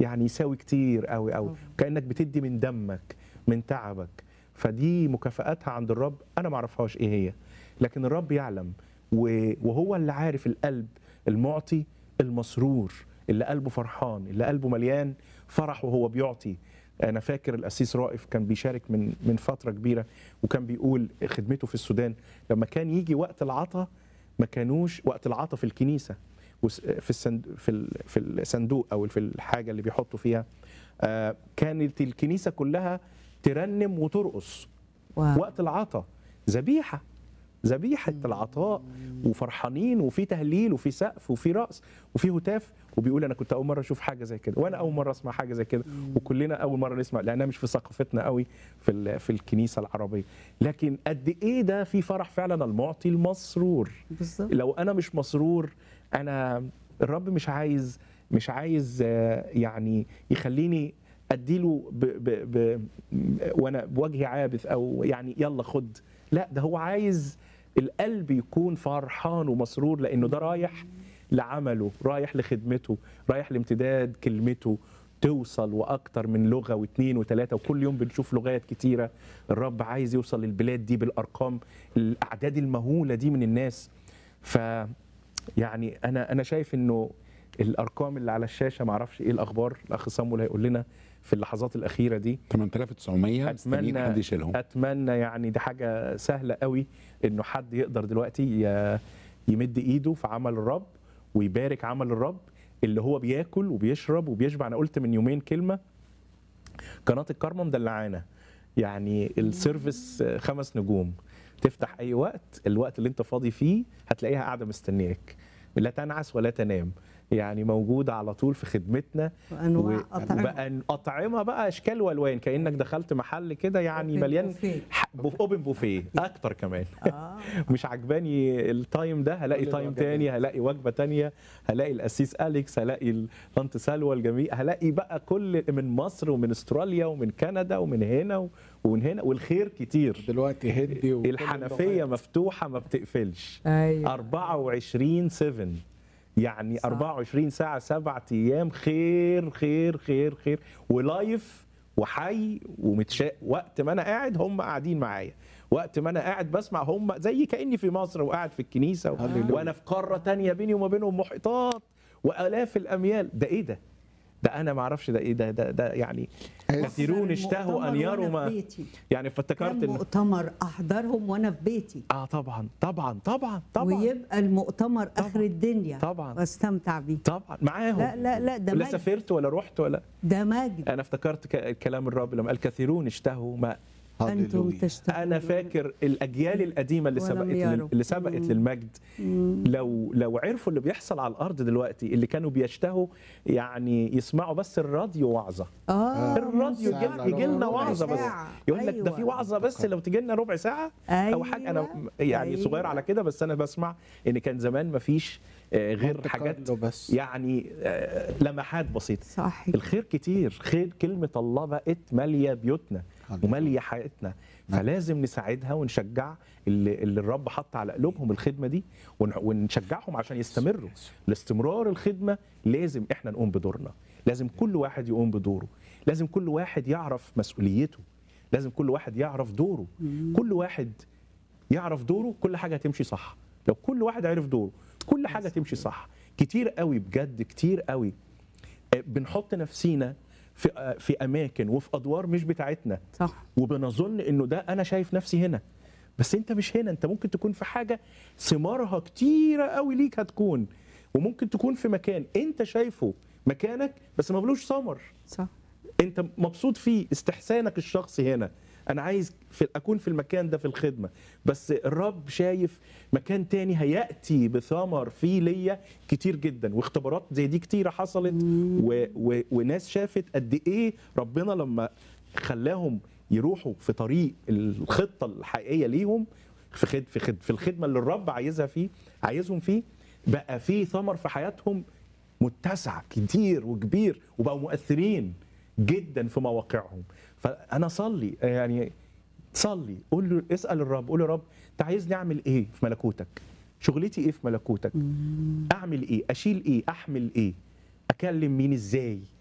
يعني يساوي كتير قوي قوي كانك بتدي من دمك من تعبك فدي مكافاتها عند الرب انا ما اعرفهاش ايه هي لكن الرب يعلم و- وهو اللي عارف القلب المعطي المسرور اللي قلبه فرحان اللي قلبه مليان فرح وهو بيعطي انا فاكر القسيس رائف كان بيشارك من من فتره كبيره وكان بيقول خدمته في السودان لما كان يجي وقت العطا ما كانوش وقت العطا في الكنيسه وس- في الصندوق في ال- في الصندوق او في الحاجه اللي بيحطوا فيها آه، كانت الكنيسه كلها ترنم وترقص واو. وقت العطا ذبيحه ذبيحه العطاء وفرحانين وفي تهليل وفي سقف وفي رقص وفي هتاف وبيقول انا كنت اول مره اشوف حاجه زي كده وانا اول مره اسمع حاجه زي كده وكلنا اول مره نسمع لانها مش في ثقافتنا قوي في ال- في الكنيسه العربيه لكن قد ايه ده في فرح فعلا المعطي المسرور بالظبط لو انا مش مسرور انا الرب مش عايز مش عايز آه، يعني يخليني اديله ب ب ب وانا بوجهي عابث او يعني يلا خد لا ده هو عايز القلب يكون فرحان ومسرور لانه ده رايح لعمله رايح لخدمته رايح لامتداد كلمته توصل واكتر من لغه واثنين وثلاثه وكل يوم بنشوف لغات كتيره الرب عايز يوصل للبلاد دي بالارقام الاعداد المهوله دي من الناس ف يعني انا انا شايف انه الارقام اللي على الشاشه ما اعرفش ايه الاخبار الاخ صامول هيقول لنا في اللحظات الاخيره دي 8900 مستنيين حد اتمنى يشيلهم اتمنى يعني دي حاجه سهله قوي انه حد يقدر دلوقتي ي- يمد ايده في عمل الرب ويبارك عمل الرب اللي هو بياكل وبيشرب وبيشبع انا قلت من يومين كلمه قناه الكرمه مدلعانا يعني السيرفيس خمس نجوم تفتح اي وقت الوقت اللي انت فاضي فيه هتلاقيها قاعده مستنياك لا تنعس ولا تنام يعني موجوده على طول في خدمتنا وانواع و- اطعمه وبقى اطعمه بقى اشكال والوان كانك دخلت محل كده يعني Open مليان buffet. اوبن بوفيه اكتر كمان اه مش عجباني التايم ده هلاقي كل تايم الوجبات. تاني هلاقي وجبه تانية هلاقي القسيس اليكس هلاقي طنط سلوى الجميل هلاقي بقى كل من مصر ومن استراليا ومن كندا ومن هنا و- ومن هنا والخير كتير دلوقتي هدي وكل الحنفيه اللغات. مفتوحه ما بتقفلش ايوه 24 7 يعني 24 ساعة سبعة أيام خير خير خير خير ولايف وحي ومتشاء وقت ما أنا قاعد هم قاعدين معايا وقت ما أنا قاعد بسمع هم زي كأني في مصر وقاعد في الكنيسة و... هللويا. وأنا في قارة تانية بيني وما بينهم محيطات وآلاف الأميال ده إيه ده؟ ده أنا ما أعرفش ده إيه ده ده, ده يعني كثيرون اشتهوا أن يروا ما بيتي يعني فافتكرت كان إن مؤتمر احضرهم وانا في بيتي آه طبعا طبعا طبعا طبعا ويبقى المؤتمر اخر الدنيا طبعا. واستمتع بيه طبعا معاهم لا لا لا ده لا مجد سافرت ولا رحت ولا ده مجد انا افتكرت ك- كلام الرب لما قال كثيرون اشتهوا ما انتم هللويا. تشتهون انا فاكر الاجيال القديمه اللي ولم سبقت لل... يروا. اللي سبقت للمجد لو لو عرفوا اللي بيحصل على الارض دلوقتي اللي كانوا بيشتهوا يعني يسمعوا بس الراديو وعظه اه الراديو ساعة يجي, يجي لنا ربع وعظه بس ساعة. يقول لك ده في أيوة. وعظه بس لو تجي لنا ربع ساعه او حاجه انا أيوة. يعني أيوة. صغير على كده بس انا بسمع ان كان زمان ما فيش غير مونte حاجات كارلو بس يعني آه، لمحات بسيطه صح الخير كتير خير كلمة الله بقت مالية بيوتنا هللويا. ومالية حياتنا فلازم نساعدها ونشجع اللي, اللي الرب حط على قلوبهم الخدمة دي ون- ونشجعهم عشان يستمروا لاستمرار الخدمة لازم احنا نقوم بدورنا لازم كل واحد يقوم بدوره لازم كل واحد يعرف مسؤوليته لازم كل واحد يعرف دوره كل واحد يعرف دوره كل حاجة هتمشي صح لو كل واحد عرف دوره كل حاجة تمشي صح كتير قوي بجد كتير قوي آه، بنحط نفسينا في آه، في اماكن وفي ادوار مش بتاعتنا صح وبنظن انه ده انا شايف نفسي هنا بس انت مش هنا انت ممكن تكون في حاجه ثمارها كتيره قوي ليك هتكون وممكن تكون في مكان انت شايفه مكانك بس ما بلوش ثمر صح انت مبسوط فيه استحسانك الشخصي هنا انا عايز في اكون في المكان ده في الخدمه بس الرب شايف مكان تاني هياتي بثمر فيه ليا كتير جدا واختبارات زي دي كتيره حصلت و و وناس شافت قد ايه ربنا لما خلاهم يروحوا في طريق الخطه الحقيقيه ليهم في خد في خد في الخدمه اللي الرب عايزها فيه عايزهم فيه بقى في ثمر في حياتهم متسع كتير وكبير وبقوا مؤثرين جدا في مواقعهم فانا صلي يعني صلي قول له اسال الرب قول له يا رب انت عايزني اعمل ايه في ملكوتك شغلتي ايه في ملكوتك اعمل ايه اشيل ايه احمل ايه اكلم مين ازاي